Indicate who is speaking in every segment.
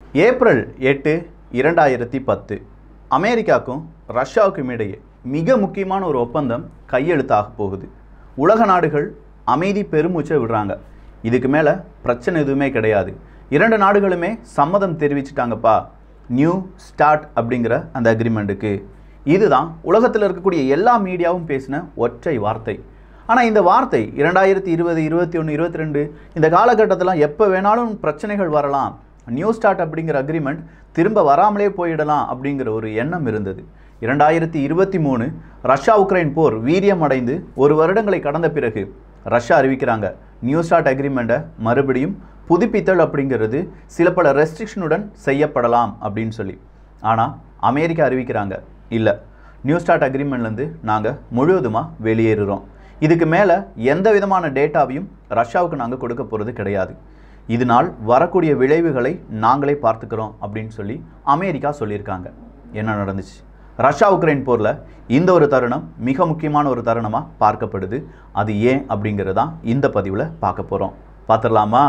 Speaker 1: April எட்டு இரண்டாயிரத்தி பத்து அமெரிக்காவுக்கும் ரஷ்யாவுக்கும் இடையே மிக முக்கியமான ஒரு ஒப்பந்தம் கையெழுத்தாக போகுது உலக நாடுகள் அமைதி பெருமூச்சை விடுறாங்க இதுக்கு மேலே பிரச்சனை எதுவுமே கிடையாது இரண்டு நாடுகளுமே சம்மதம் தெரிவிச்சிட்டாங்கப்பா நியூ ஸ்டார்ட் அப்படிங்கிற அந்த அக்ரிமெண்ட்டுக்கு இதுதான் உலகத்தில் இருக்கக்கூடிய எல்லா மீடியாவும் பேசின ஒற்றை வார்த்தை ஆனால் இந்த வார்த்தை இரண்டாயிரத்தி இருபது இருபத்தி ஒன்று இருபத்தி ரெண்டு இந்த காலகட்டத்தில் எப்போ வேணாலும் பிரச்சனைகள் வரலாம் நியூ ஸ்டார்ட் அப்படிங்கிற அக்ரிமெண்ட் திரும்ப வராமலே போயிடலாம் அப்படிங்கிற ஒரு எண்ணம் இருந்தது இரண்டாயிரத்தி இருபத்தி மூணு ரஷ்யா உக்ரைன் போர் வீரியம் அடைந்து ஒரு வருடங்களை கடந்த பிறகு ரஷ்யா அறிவிக்கிறாங்க நியூ ஸ்டார்ட் அக்ரிமெண்ட்டை மறுபடியும் புதுப்பித்தல் அப்படிங்கிறது சில பல ரெஸ்ட்ரிக்ஷனுடன் செய்யப்படலாம் அப்படின்னு சொல்லி ஆனால் அமெரிக்கா அறிவிக்கிறாங்க இல்லை நியூ ஸ்டார்ட் அக்ரிமெண்ட்லேருந்து நாங்கள் முழுவதுமாக வெளியேறுறோம் இதுக்கு மேலே எந்த விதமான டேட்டாவையும் ரஷ்யாவுக்கு நாங்கள் கொடுக்க போகிறது கிடையாது இதனால் வரக்கூடிய விளைவுகளை நாங்களே பார்த்துக்கிறோம் அப்படின்னு சொல்லி அமெரிக்கா சொல்லியிருக்காங்க என்ன நடந்துச்சு ரஷ்யா உக்ரைன் போரில் இந்த ஒரு தருணம் மிக முக்கியமான ஒரு தருணமாக பார்க்கப்படுது அது ஏன் அப்படிங்கிறதான் இந்த பதிவில் பார்க்க போகிறோம் பார்த்துடலாமா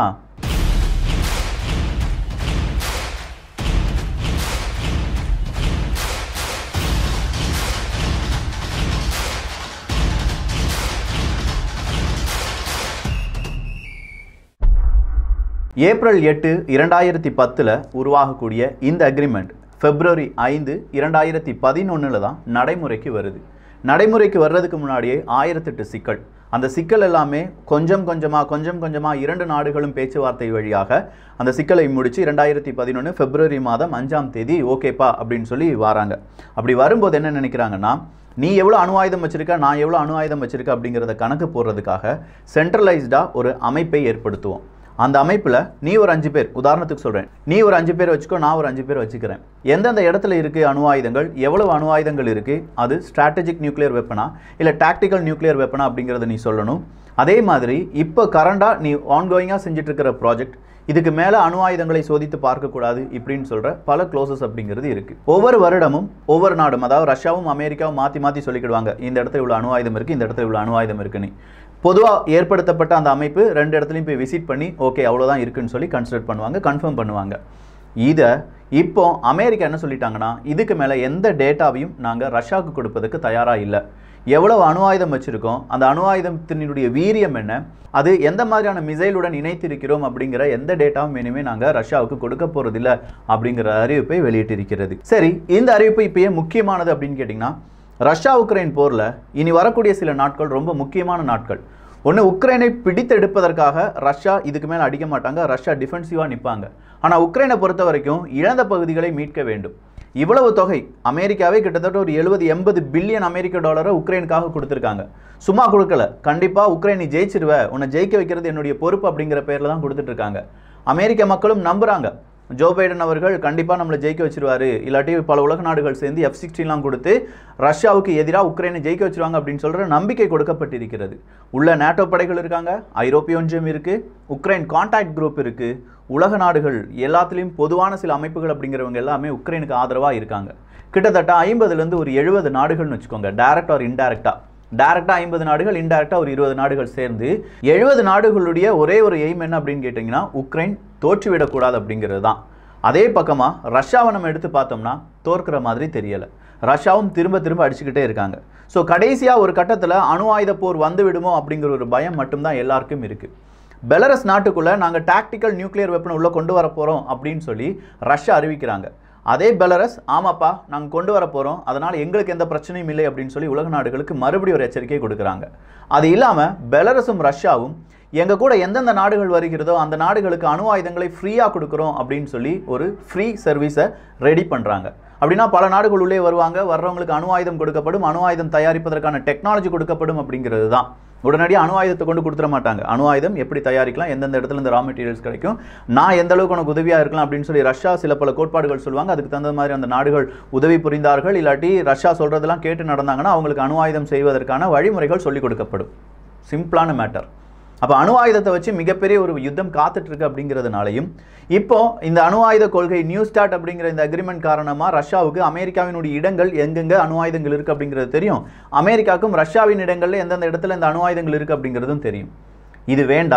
Speaker 1: ஏப்ரல் எட்டு இரண்டாயிரத்தி பத்தில் உருவாகக்கூடிய இந்த அக்ரிமெண்ட் பிப்ரவரி ஐந்து இரண்டாயிரத்தி பதினொன்றில் தான் நடைமுறைக்கு வருது நடைமுறைக்கு வர்றதுக்கு முன்னாடியே ஆயிரத்தெட்டு சிக்கல் அந்த சிக்கல் எல்லாமே கொஞ்சம் கொஞ்சமாக கொஞ்சம் கொஞ்சமாக இரண்டு நாடுகளும் பேச்சுவார்த்தை வழியாக அந்த சிக்கலை முடித்து இரண்டாயிரத்தி பதினொன்று பிப்ரவரி மாதம் அஞ்சாம் தேதி ஓகேப்பா அப்படின்னு சொல்லி வராங்க அப்படி வரும்போது என்ன நினைக்கிறாங்கன்னா நீ எவ்வளோ அணு ஆயுதம் வச்சிருக்க நான் எவ்வளோ அணு ஆயுதம் வச்சிருக்க அப்படிங்கிறத கணக்கு போடுறதுக்காக சென்ட்ரலைஸ்டாக ஒரு அமைப்பை ஏற்படுத்துவோம் அந்த அமைப்பில் நீ ஒரு அஞ்சு பேர் உதாரணத்துக்கு சொல்கிறேன் நீ ஒரு அஞ்சு பேர் வச்சுக்கோ நான் ஒரு அஞ்சு பேர் வச்சுக்கிறேன் எந்தெந்த இடத்துல இருக்குது அணு ஆயுதங்கள் எவ்வளவு அணு ஆயுதங்கள் இருக்குது அது ஸ்ட்ராட்டஜிக் நியூக்ளியர் வெப்பனா இல்லை டாக்டிக்கல் நியூக்ளியர் வெப்பனா அப்படிங்கிறத நீ சொல்லணும் அதே மாதிரி இப்போ கரண்டாக நீ ஆன்கோயிங்காக செஞ்சுட்டு இருக்கிற ப்ராஜெக்ட் இதுக்கு மேலே அணு ஆயுதங்களை சோதித்து பார்க்கக்கூடாது இப்படின்னு சொல்கிற பல க்ளோசஸ் அப்படிங்கிறது இருக்குது ஒவ்வொரு வருடமும் ஒவ்வொரு நாடும் அதாவது ரஷ்யாவும் அமெரிக்காவும் மாற்றி மாற்றி சொல்லிக்கிடுவாங்க இந்த இடத்துல இவ்வளோ அணு ஆயுதம் இருக்குது இந்த இடத்துல இவ்வளோ அணு ஆயுதம் இருக்குன்னு பொதுவாக ஏற்படுத்தப்பட்ட அந்த அமைப்பு ரெண்டு இடத்துலையும் போய் விசிட் பண்ணி ஓகே அவ்வளோதான் இருக்குன்னு சொல்லி கன்சிடர் பண்ணுவாங்க கன்ஃபார்ம் பண்ணுவாங்க இதை இப்போ அமெரிக்கா என்ன சொல்லிட்டாங்கன்னா இதுக்கு மேலே எந்த டேட்டாவையும் நாங்கள் ரஷ்யாவுக்கு கொடுப்பதற்கு தயாராக இல்லை எவ்வளவு அணு ஆயுதம் வச்சுருக்கோம் அந்த அணு ஆயுதத்தினுடைய வீரியம் என்ன அது எந்த மாதிரியான மிசைலுடன் இணைத்திருக்கிறோம் அப்படிங்கிற எந்த டேட்டாவும் இனிமேல் நாங்கள் ரஷ்யாவுக்கு கொடுக்க போகிறதில்ல அப்படிங்கிற அறிவிப்பை வெளியிட்டிருக்கிறது சரி இந்த அறிவிப்பு இப்போ ஏன் முக்கியமானது அப்படின்னு கேட்டிங்கன்னா ரஷ்யா உக்ரைன் போரில் இனி வரக்கூடிய சில நாட்கள் ரொம்ப முக்கியமான நாட்கள் ஒன்று உக்ரைனை பிடித்தெடுப்பதற்காக ரஷ்யா இதுக்கு மேலே அடிக்க மாட்டாங்க ரஷ்யா டிஃபென்சிவாக நிற்பாங்க ஆனால் உக்ரைனை பொறுத்த வரைக்கும் இழந்த பகுதிகளை மீட்க வேண்டும் இவ்வளவு தொகை அமெரிக்காவே கிட்டத்தட்ட ஒரு எழுபது எண்பது பில்லியன் அமெரிக்க டாலரை உக்ரைனுக்காக கொடுத்துருக்காங்க சும்மா கொடுக்கல கண்டிப்பாக உக்ரைனை ஜெயிச்சிருவ உன்னை ஜெயிக்க வைக்கிறது என்னுடைய பொறுப்பு அப்படிங்கிற பேரில் தான் கொடுத்துட்டு இருக்காங்க அமெரிக்க மக்களும் நம்புகிறாங்க ஜோ பைடன் அவர்கள் கண்டிப்பாக நம்மளை ஜெயிக்க வச்சிருவாரு இல்லாட்டி பல உலக நாடுகள் சேர்ந்து எஃப் சிக்ஸ்டீன்லாம் கொடுத்து ரஷ்யாவுக்கு எதிராக உக்ரைனை ஜெயிக்க வச்சிருவாங்க அப்படின்னு சொல்கிற நம்பிக்கை கொடுக்கப்பட்டிருக்கிறது உள்ள நேட்டோ படைகள் இருக்காங்க ஐரோப்பிய ஒன்றியம் இருக்குது உக்ரைன் கான்டாக்ட் குரூப் இருக்குது உலக நாடுகள் எல்லாத்துலேயும் பொதுவான சில அமைப்புகள் அப்படிங்கிறவங்க எல்லாமே உக்ரைனுக்கு ஆதரவாக இருக்காங்க கிட்டத்தட்ட ஐம்பதுலேருந்து ஒரு எழுபது நாடுகள்னு வச்சுக்கோங்க டைரக்ட் ஆர் இன்டைரக்டாக டைரக்டாக ஐம்பது நாடுகள் இன்டைரக்டாக ஒரு இருபது நாடுகள் சேர்ந்து எழுபது நாடுகளுடைய ஒரே ஒரு எய்ம் என்ன அப்படின்னு கேட்டிங்கன்னா உக்ரைன் தோற்றுவிடக்கூடாது அப்படிங்கிறது தான் அதே பக்கமாக ரஷ்யாவை நம்ம எடுத்து பார்த்தோம்னா தோற்கிற மாதிரி தெரியலை ரஷ்யாவும் திரும்ப திரும்ப அடிச்சுக்கிட்டே இருக்காங்க ஸோ கடைசியாக ஒரு கட்டத்தில் அணு ஆயுத போர் வந்து விடுமோ அப்படிங்கிற ஒரு பயம் மட்டும்தான் எல்லாருக்கும் இருக்குது பெலரஸ் நாட்டுக்குள்ளே நாங்கள் டாக்டிக்கல் நியூக்ளியர் வெப்பனை உள்ளே கொண்டு வர போகிறோம் அப்படின்னு சொல்லி ரஷ்யா அறிவிக்கிறாங்க அதே பெலரஸ் ஆமாப்பா நாங்கள் கொண்டு வர போகிறோம் அதனால் எங்களுக்கு எந்த பிரச்சனையும் இல்லை அப்படின்னு சொல்லி உலக நாடுகளுக்கு மறுபடியும் ஒரு எச்சரிக்கை கொடுக்குறாங்க அது இல்லாமல் பெலரஸும் ரஷ்யாவும் எங்கள் கூட எந்தெந்த நாடுகள் வருகிறதோ அந்த நாடுகளுக்கு அணு ஆயுதங்களை ஃப்ரீயாக கொடுக்குறோம் அப்படின்னு சொல்லி ஒரு ஃப்ரீ சர்வீஸை ரெடி பண்ணுறாங்க அப்படின்னா பல நாடுகள் உள்ளே வருவாங்க வர்றவங்களுக்கு அணு ஆயுதம் கொடுக்கப்படும் அணு ஆயுதம் தயாரிப்பதற்கான டெக்னாலஜி கொடுக்கப்படும் அப்படிங்கிறது தான் உடனடியாக அணு ஆயுதத்தை கொண்டு கொடுத்துட மாட்டாங்க அணு ஆயுதம் எப்படி தயாரிக்கலாம் எந்தெந்த இடத்துல இந்த ரா மெட்டீரியல்ஸ் கிடைக்கும் நான் எந்த அளவுக்கு உனக்கு உதவியாக இருக்கலாம் அப்படின்னு சொல்லி ரஷ்யா சில பல கோட்பாடுகள் சொல்லுவாங்க அதுக்கு தகுந்த மாதிரி அந்த நாடுகள் உதவி புரிந்தார்கள் இல்லாட்டி ரஷ்யா சொல்கிறதெல்லாம் கேட்டு நடந்தாங்கன்னா அவங்களுக்கு அணு ஆயுதம் செய்வதற்கான வழிமுறைகள் சொல்லிக் கொடுக்கப்படும் சிம்பிளான மேட்டர் அப்போ அணு ஆயுதத்தை வச்சு மிகப்பெரிய ஒரு யுத்தம் காத்துட்டு இருக்கு அப்படிங்கிறதுனாலையும் இப்போ இந்த அணு ஆயுத கொள்கை நியூ ஸ்டார்ட் அப்படிங்கிற இந்த அக்ரிமெண்ட் காரணமாக ரஷ்யாவுக்கு அமெரிக்காவினுடைய இடங்கள் எங்கெங்க அணு ஆயுதங்கள் இருக்குது அப்படிங்கிறது தெரியும் அமெரிக்காவுக்கும் ரஷ்யாவின் இடங்கள்ல எந்தெந்த இடத்துல இந்த அணு ஆயுதங்கள் இருக்குது அப்படிங்கிறதும் தெரியும் இது வேண்டாம்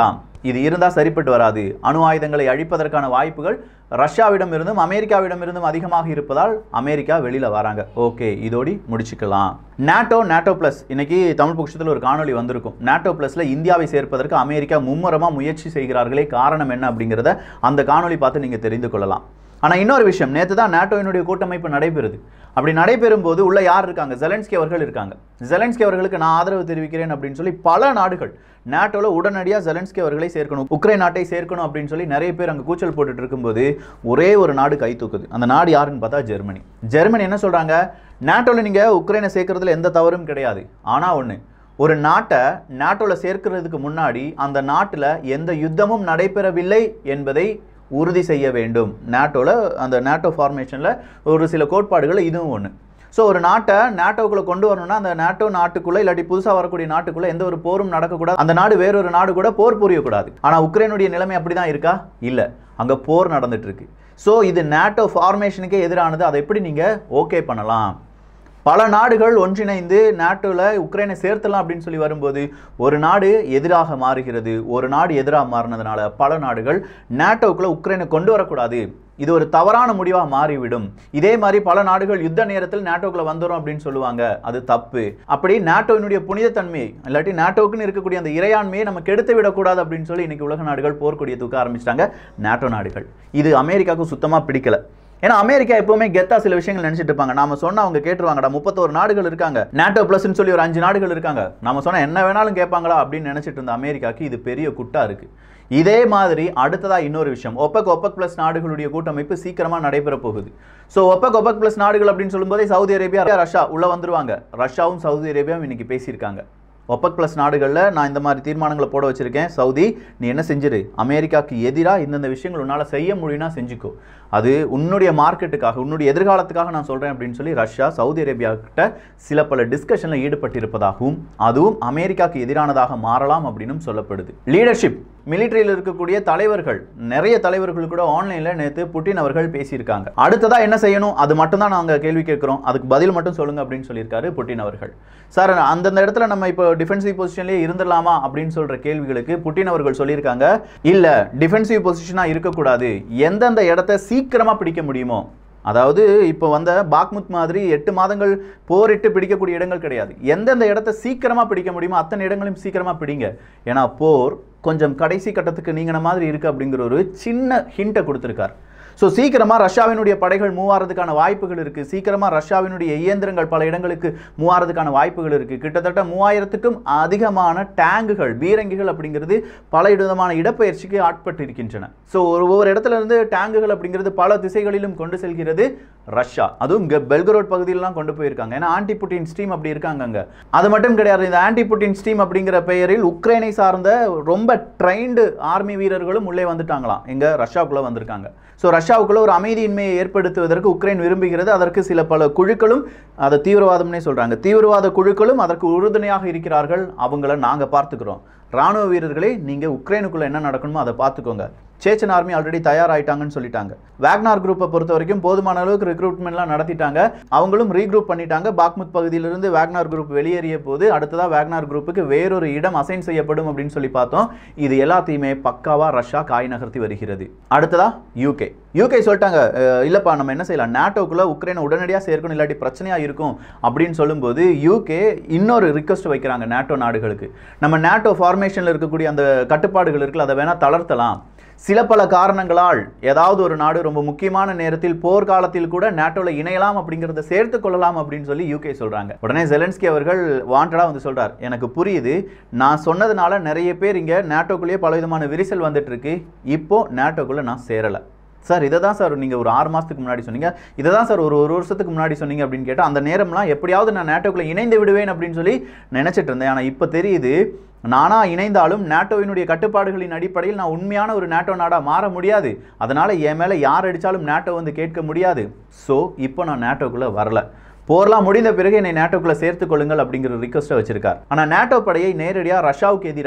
Speaker 1: இது இருந்தால் சரிப்பட்டு வராது அணு ஆயுதங்களை அழிப்பதற்கான வாய்ப்புகள் ரஷ்யாவிடமிருந்தும் அமெரிக்காவிடமிருந்தும் அதிகமாக இருப்பதால் அமெரிக்கா வெளியில் வராங்க ஓகே இதோடி முடிச்சுக்கலாம் நாட்டோ நாட்டோ ப்ளஸ் இன்னைக்கு தமிழ் பட்சத்தில் ஒரு காணொளி வந்திருக்கும் நாட்டோ ப்ளஸில் இந்தியாவை சேர்ப்பதற்கு அமெரிக்கா மும்முரமாக முயற்சி செய்கிறார்களே காரணம் என்ன அப்படிங்கிறத அந்த காணொளி பார்த்து நீங்கள் தெரிந்து கொள்ளலாம் ஆனால் இன்னொரு விஷயம் நேற்று தான் நாட்டோவினுடைய கூட்டமைப்பு நடைபெறுது அப்படி நடைபெறும் போது உள்ள யார் இருக்காங்க ஜெலன்ஸ்கி அவர்கள் இருக்காங்க ஜெலன்ஸ்கி அவர்களுக்கு நான் ஆதரவு தெரிவிக்கிறேன் அப்படின்னு சொல்லி பல நாடுகள் நாட்டோவில் உடனடியாக ஜெலன்ஸ்கி அவர்களை சேர்க்கணும் உக்ரைன் நாட்டை சேர்க்கணும் அப்படின்னு சொல்லி நிறைய பேர் அங்கே கூச்சல் போட்டுட்டு இருக்கும்போது ஒரே ஒரு நாடு கை தூக்குது அந்த நாடு யாருன்னு பார்த்தா ஜெர்மனி ஜெர்மனி என்ன சொல்கிறாங்க நாட்டோவில் நீங்கள் உக்ரைனை சேர்க்கறதுல எந்த தவறும் கிடையாது ஆனால் ஒன்று ஒரு நாட்டை நாட்டோவில் சேர்க்கிறதுக்கு முன்னாடி அந்த நாட்டில் எந்த யுத்தமும் நடைபெறவில்லை என்பதை உறுதி செய்ய வேண்டும் நாட்டோவில் அந்த நாட்டோ ஃபார்மேஷனில் ஒரு சில கோட்பாடுகள் இதுவும் ஒன்று ஸோ ஒரு நாட்டை நாட்டோக்குள்ளே கொண்டு வரணும்னா அந்த நாட்டோ நாட்டுக்குள்ளே இல்லாட்டி புதுசாக வரக்கூடிய நாட்டுக்குள்ளே எந்த ஒரு போரும் நடக்கக்கூடாது அந்த நாடு வேறொரு நாடு கூட போர் புரியக்கூடாது ஆனால் உக்ரைனுடைய நிலைமை அப்படி தான் இருக்கா இல்லை அங்கே போர் நடந்துட்டு இருக்கு ஸோ இது நாட்டோ ஃபார்மேஷனுக்கே எதிரானது அதை எப்படி நீங்கள் ஓகே பண்ணலாம் பல நாடுகள் ஒன்றிணைந்து நாட்டோவில் உக்ரைனை சேர்த்தலாம் அப்படின்னு சொல்லி வரும்போது ஒரு நாடு எதிராக மாறுகிறது ஒரு நாடு எதிராக மாறினதுனால பல நாடுகள் நாட்டோக்குள்ளே உக்ரைனை கொண்டு வரக்கூடாது இது ஒரு தவறான முடிவாக மாறிவிடும் இதே மாதிரி பல நாடுகள் யுத்த நேரத்தில் நாட்டோக்குள்ள வந்துடும் அப்படின்னு சொல்லுவாங்க அது தப்பு அப்படி நாட்டோவினுடைய புனிதத்தன்மையை இல்லாட்டி நாட்டோக்குன்னு இருக்கக்கூடிய அந்த இறையாண்மையை நம்ம கெடுத்து விடக்கூடாது அப்படின்னு சொல்லி இன்னைக்கு உலக நாடுகள் போர்க்கொடியை தூக்க ஆரம்பிச்சிட்டாங்க நாட்டோ நாடுகள் இது அமெரிக்காவுக்கு சுத்தமாக பிடிக்கல ஏன்னா அமெரிக்கா எப்பவுமே கெத்தா சில விஷயங்கள் நினைச்சிட்டு இருப்பாங்க நாம சொன்னா அவங்க கேட்டுருவாங்கடா முப்பத்தோரு நாடுகள் இருக்காங்க நாட்டோ பிளஸ்னு சொல்லி ஒரு அஞ்சு நாடுகள் இருக்காங்க நாம சொன்னா என்ன வேணாலும் கேட்பாங்களா அப்படின்னு நினைச்சிட்டு இருந்த அமெரிக்காக்கு இது பெரிய குட்டா இருக்கு இதே மாதிரி அடுத்ததா இன்னொரு விஷயம் ஒப்பக் ஒப்பக் பிளஸ் நாடுகளுடைய கூட்டமைப்பு சீக்கிரமா நடைபெற போகுது ஸோ ஒப்பக் ஒப்பக் பிளஸ் நாடுகள் அப்படின்னு சொல்லும்போதே சவுதி அரேபியா ரஷ்யா உள்ள வந்துருவாங்க ரஷ்யாவும் சவுதி அரேபியாவும் இன்னைக்கு பேசியிருக்காங்க ஒப்பக் பிளஸ் நாடுகளில் நான் இந்த மாதிரி தீர்மானங்களை போட வச்சிருக்கேன் சவுதி நீ என்ன செஞ்சிரு அமெரிக்காவுக்கு எதிராக இந்தந்த விஷயங்கள் உன்னால் செய்ய முடியும்னா செஞ்சுக்கோ அது உன்னுடைய மார்க்கெட்டுக்காக உன்னுடைய எதிர்காலத்துக்காக நான் சொல்கிறேன் அப்படின்னு சொல்லி ரஷ்யா சவுதி அரேபியா கிட்ட சில பல டிஸ்கஷனில் ஈடுபட்டிருப்பதாகவும் அதுவும் அமெரிக்காவுக்கு எதிரானதாக மாறலாம் அப்படின்னும் சொல்லப்படுது லீடர்ஷிப் மிலிட்டரியில் இருக்கக்கூடிய தலைவர்கள் நிறைய தலைவர்கள் கூட ஆன்லைனில் நேற்று புட்டின் அவர்கள் பேசியிருக்காங்க அடுத்ததா என்ன செய்யணும் அது மட்டும் தான் நாங்கள் கேள்வி கேட்குறோம் அதுக்கு பதில் மட்டும் சொல்லுங்க அப்படின்னு சொல்லியிருக்காரு புட்டின் அவர்கள் சார் அந்தந்த இடத்துல நம்ம இப்போ டிஃபென்சிவ் பொசிஷன்லேயே இருந்துடலாமா அப்படின்னு சொல்ற கேள்விகளுக்கு புட்டின் அவர்கள் சொல்லியிருக்காங்க இல்ல டிஃபென்சிவ் பொசிஷனாக இருக்கக்கூடாது எந்தெந்த இடத்த சீக்கிரமா பிடிக்க முடியுமோ அதாவது இப்போ வந்த பாக்முத் மாதிரி எட்டு மாதங்கள் போரிட்டு பிடிக்கக்கூடிய இடங்கள் கிடையாது எந்தெந்த இடத்த சீக்கிரமா பிடிக்க முடியுமோ அத்தனை இடங்களையும் சீக்கிரமா பிடிங்க ஏன்னா போர் கொஞ்சம் கடைசி கட்டத்துக்கு நீங்கின மாதிரி இருக்கு அப்படிங்கிற ஒரு சின்ன ஹிண்ட்டை கொடுத்துருக்கார் ஸோ சீக்கிரமாக ரஷ்யாவினுடைய படைகள் மூவாறதுக்கான வாய்ப்புகள் இருக்குது சீக்கிரமாக ரஷ்யாவினுடைய இயந்திரங்கள் பல இடங்களுக்கு மூவாறதுக்கான வாய்ப்புகள் இருக்குது கிட்டத்தட்ட மூவாயிரத்துக்கும் அதிகமான டேங்குகள் பீரங்கிகள் அப்படிங்கிறது பல விதமான இடப்பெயர்ச்சிக்கு ஆட்பட்டு இருக்கின்றன ஸோ ஒரு ஒவ்வொரு இடத்துல இருந்து டேங்குகள் அப்படிங்கிறது பல திசைகளிலும் கொண்டு செல்கிறது ரஷ்யா அதுவும் இங்கே பெல்கரோட் பகுதியிலலாம் கொண்டு போயிருக்காங்க ஏன்னா ஆன்டி புட்டின் ஸ்டீம் அப்படி இருக்காங்க அங்கே அது மட்டும் கிடையாது இந்த ஆன்டி புட்டின் ஸ்டீம் அப்படிங்கிற பெயரில் உக்ரைனை சார்ந்த ரொம்ப ட்ரைன்டு ஆர்மி வீரர்களும் உள்ளே வந்துட்டாங்களாம் எங்க ரஷ்யாவுக்குள்ளே வந்திருக்காங்க ஸோ ரஷ்யாவுக்குள்ள ஒரு அமைதியின்மையை ஏற்படுத்துவதற்கு உக்ரைன் விரும்புகிறது அதற்கு சில பல குழுக்களும் அதை தீவிரவாதம்னே சொல்றாங்க தீவிரவாத குழுக்களும் அதற்கு உறுதுணையாக இருக்கிறார்கள் அவங்கள நாங்க பார்த்துக்கிறோம் ராணுவ வீரர்களே நீங்க உக்ரைனுக்குள்ள என்ன நடக்கணுமோ அதை பார்த்துக்கோங்க சேச்சன் ஆர்மி ஆல்ரெடி தயாராயிட்டாங்கன்னு சொல்லிட்டாங்க வேக்னார் குரூப்பை பொறுத்த வரைக்கும் போதுமான அளவுக்கு ரெக்ரூட்மெண்ட்லாம் நடத்திட்டாங்க அவங்களும் ரீக்ரூப் பண்ணிட்டாங்க பாக்முத் பகுதியிலிருந்து வேக்னார் குரூப் வெளியேறிய போது அடுத்ததா வேக்னார் குரூப்புக்கு வேறொரு இடம் அசைன் செய்யப்படும் அப்படின்னு சொல்லி பார்த்தோம் இது எல்லாத்தையுமே பக்காவா ரஷ்யா காய் நகர்த்தி வருகிறது அடுத்ததா யூகே யூகே சொல்லிட்டாங்க "அஹ், இல்லப்பா நம்ம என்ன செய்யலாம் நாட்டோக்குள்ள உக்ரைனை உடனடியாக சேர்க்கணும் இல்லாட்டி பிரச்சனையா இருக்கும் அப்படின்னு சொல்லும்போது யூகே இன்னொரு ரிக்வஸ்ட் வைக்கிறாங்க நாட்டோ நாடுகளுக்கு நம்ம நாட்டோ ஃபார்மேஷனில் இருக்கக்கூடிய அந்த கட்டுப்பாடுகள் இருக்குல்ல அதை வேணா தளர்த்தலாம் சில பல காரணங்களால் ஏதாவது ஒரு நாடு ரொம்ப முக்கியமான நேரத்தில் போர்க்காலத்தில் கூட நாட்டோல இணையலாம் அப்படிங்கிறத சேர்த்து கொள்ளலாம் அப்படின்னு சொல்லி யூகே சொல்றாங்க உடனே ஜெலன்ஸ்கி அவர்கள் வாண்டடா வந்து சொல்றார் எனக்கு புரியுது நான் சொன்னதுனால நிறைய பேர் இங்க நாட்டோக்குள்ளேயே பலவிதமான விரிசல் வந்துட்டு இருக்கு இப்போ நாட்டோக்குள்ள நான் சேரல சார் இதை தான் சார் நீங்கள் ஒரு ஆறு மாதத்துக்கு முன்னாடி சொன்னீங்க இதை தான் சார் ஒரு ஒரு வருஷத்துக்கு முன்னாடி சொன்னீங்க அப்படின்னு கேட்டால் அந்த நேரம்லாம் எப்படியாவது நான் நேட்டோக்குள்ளே இணைந்து விடுவேன் அப்படின்னு சொல்லி நினச்சிட்டு இருந்தேன் ஆனால் இப்போ தெரியுது நானா இணைந்தாலும் நாட்டோவினுடைய கட்டுப்பாடுகளின் அடிப்படையில் நான் உண்மையான ஒரு நாட்டோ நாடாக மாற முடியாது அதனால் என் மேலே யார் அடித்தாலும் நாட்டோ வந்து கேட்க முடியாது ஸோ இப்போ நான் நாட்டோக்குள்ளே வரல போர்லாம் முடிந்த பிறகு என்னை நாட்டோக்குள்ளே சேர்த்துக் கொள்ளுங்கள் அப்படிங்கிற ரிக்வஸ்ட்டை வச்சிருக்கார் ஆனால் நாட்டோ படையை நேரடியாக ரஷ்யாவுக்கு எதிராக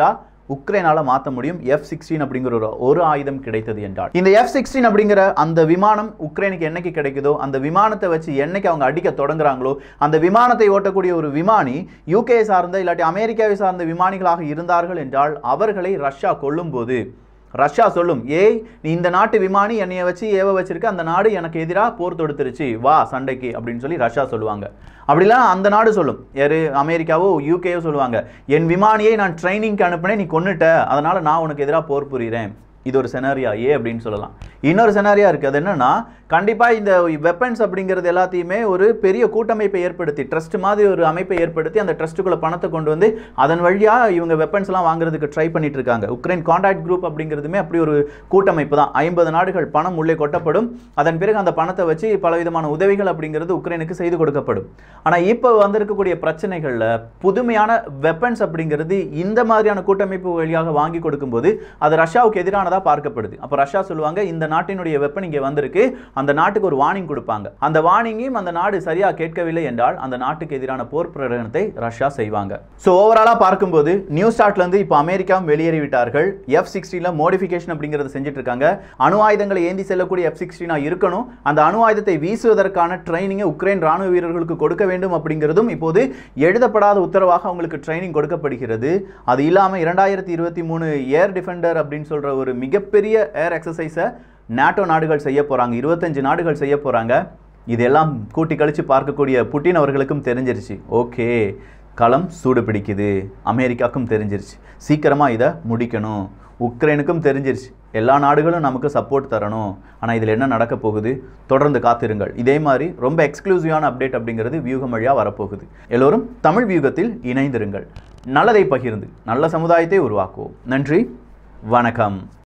Speaker 1: உக்ரைனால மாற்ற முடியும் எஃப் சிக்ஸ்டீன் அப்படிங்கிற ஒரு ஒரு ஆயுதம் கிடைத்தது என்றால் இந்த எஃப் சிக்ஸ்டீன் அப்படிங்கிற அந்த விமானம் உக்ரைனுக்கு என்னைக்கு கிடைக்குதோ அந்த விமானத்தை வச்சு என்னைக்கு அவங்க அடிக்க தொடங்குறாங்களோ அந்த விமானத்தை ஓட்டக்கூடிய ஒரு விமானி யூகே சார்ந்த இல்லாட்டி அமெரிக்காவை சார்ந்த விமானிகளாக இருந்தார்கள் என்றால் அவர்களை ரஷ்யா கொல்லும்போது ரஷ்யா சொல்லும் ஏய் நீ இந்த நாட்டு விமானி என்னைய வச்சு ஏவ வச்சிருக்க அந்த நாடு எனக்கு எதிராக போர் தொடுத்துருச்சு வா சண்டைக்கு அப்படின்னு சொல்லி ரஷ்யா சொல்லுவாங்க அப்படிலாம் அந்த நாடு சொல்லும் யாரு அமெரிக்காவோ யூகேயோ சொல்லுவாங்க என் விமானியை நான் ட்ரைனிங்க்கு அனுப்பினேன் நீ கொன்னுட்ட அதனால நான் உனக்கு எதிராக போர் புரிகிறேன் இது ஒரு செனாரியா ஏ அப்படின்னு சொல்லலாம் இன்னொரு செனாரியா இருக்குது அது என்னன்னா கண்டிப்பாக இந்த வெப்பன்ஸ் அப்படிங்கிறது எல்லாத்தையுமே ஒரு பெரிய கூட்டமைப்பை ஏற்படுத்தி ட்ரஸ்ட் மாதிரி ஒரு அமைப்பை ஏற்படுத்தி அந்த ட்ரஸ்ட்டுக்குள்ள பணத்தை கொண்டு வந்து அதன் வழியாக இவங்க வெப்பன்ஸ் எல்லாம் வாங்குறதுக்கு ட்ரை பண்ணிட்டு இருக்காங்க உக்ரைன் கான்டாக்ட் குரூப் அப்படிங்கிறதுமே அப்படி ஒரு கூட்டமைப்பு தான் ஐம்பது நாடுகள் பணம் உள்ளே கொட்டப்படும் அதன் பிறகு அந்த பணத்தை வச்சு பலவிதமான உதவிகள் அப்படிங்கிறது உக்ரைனுக்கு செய்து கொடுக்கப்படும் ஆனால் இப்போ வந்திருக்கக்கூடிய பிரச்சனைகளில் புதுமையான வெப்பன்ஸ் அப்படிங்கிறது இந்த மாதிரியான கூட்டமைப்பு வழியாக வாங்கி கொடுக்கும்போது அது ரஷ்யாவுக்கு எதிரானதாக பார்க்கப்படுது அப்போ ரஷ்யா சொல்லுவாங்க இந்த நாட்டினுடைய வெப்பன் இங்கே வந்திருக்கு அந்த நாட்டுக்கு ஒரு வார்னிங் கொடுப்பாங்க அந்த வார்னிங்கையும் அந்த நாடு சரியா கேட்கவில்லை என்றால் அந்த நாட்டுக்கு எதிரான போர் பிரகடனத்தை ரஷ்யா செய்வாங்க ஸோ ஓவராலாக பார்க்கும்போது நியூ ஸ்டார்ட்லேருந்து இப்போ அமெரிக்காவும் வெளியேறிவிட்டார்கள் எஃப் சிக்ஸ்டீனில் மோடிஃபிகேஷன் அப்படிங்கிறத செஞ்சுட்டு இருக்காங்க அணு ஆயுதங்களை ஏந்தி செல்லக்கூடிய எஃப் சிக்ஸ்டீனா இருக்கணும் அந்த அணு ஆயுதத்தை வீசுவதற்கான ட்ரைனிங்கை உக்ரைன் ராணுவ வீரர்களுக்கு கொடுக்க வேண்டும் அப்படிங்கிறதும் இப்போது எழுதப்படாத உத்தரவாக அவங்களுக்கு ட்ரைனிங் கொடுக்கப்படுகிறது அது இல்லாமல் இரண்டாயிரத்தி இருபத்தி மூணு ஏர் டிஃபெண்டர் அப்படின்னு சொல்கிற ஒரு மிகப்பெரிய ஏர் எக்ஸசைஸை நாட்டோ நாடுகள் செய்ய போகிறாங்க இருபத்தஞ்சு நாடுகள் செய்ய போகிறாங்க இதெல்லாம் கூட்டி கழித்து பார்க்கக்கூடிய புட்டின் அவர்களுக்கும் தெரிஞ்சிருச்சு ஓகே களம் சூடு பிடிக்குது அமெரிக்காவுக்கும் தெரிஞ்சிருச்சு சீக்கிரமாக இதை முடிக்கணும் உக்ரைனுக்கும் தெரிஞ்சிருச்சு எல்லா நாடுகளும் நமக்கு சப்போர்ட் தரணும் ஆனால் இதில் என்ன நடக்க போகுது தொடர்ந்து காத்திருங்கள் இதே மாதிரி ரொம்ப எக்ஸ்க்ளூசிவான அப்டேட் அப்படிங்கிறது வியூகம் வழியாக வரப்போகுது எல்லோரும் தமிழ் வியூகத்தில் இணைந்திருங்கள் நல்லதை பகிர்ந்து நல்ல சமுதாயத்தை உருவாக்குவோம் நன்றி வணக்கம்